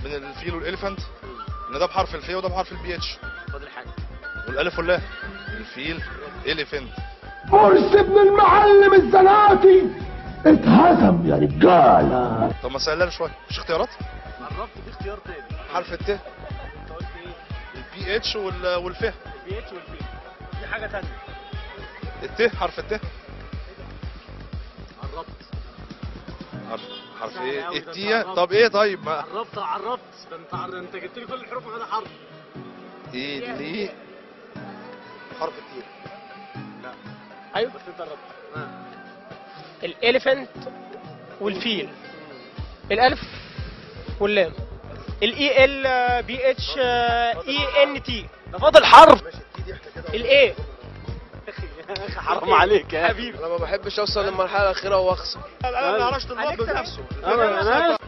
بين الفيل والاليفنت ان ده بحرف الفي وده بحرف البي اتش فاضل حاجه والالف واللام الفيل اليفنت مرسي ابن المعلم الزناتي اتهزم يا رجاله طب ما سهلها شويه مش اختيارات قربت في اختيار تاني حرف الت انت قلت ايه البي اتش والف البي اتش والبي في حاجه تانية الت حرف الت قربت حرف حرف سهل ايه أوي ده، التيه أنت طب ايه طيب ما قربت قربت ده انت عر- انت جبت لي كل الحروف ما عدا حرف ايه ليه حرف التيه ايوه بس انت قربت ها. الاليفنت والفيل الالف واللام الاي ال بي اتش اي ان تي ده فاضل حرف الاي يا اخي حرام عليك يا حبيبي انا ما بحبش اوصل للمرحله الاخيره واخسر انا ما اعرفش الوضع نفسه انا انا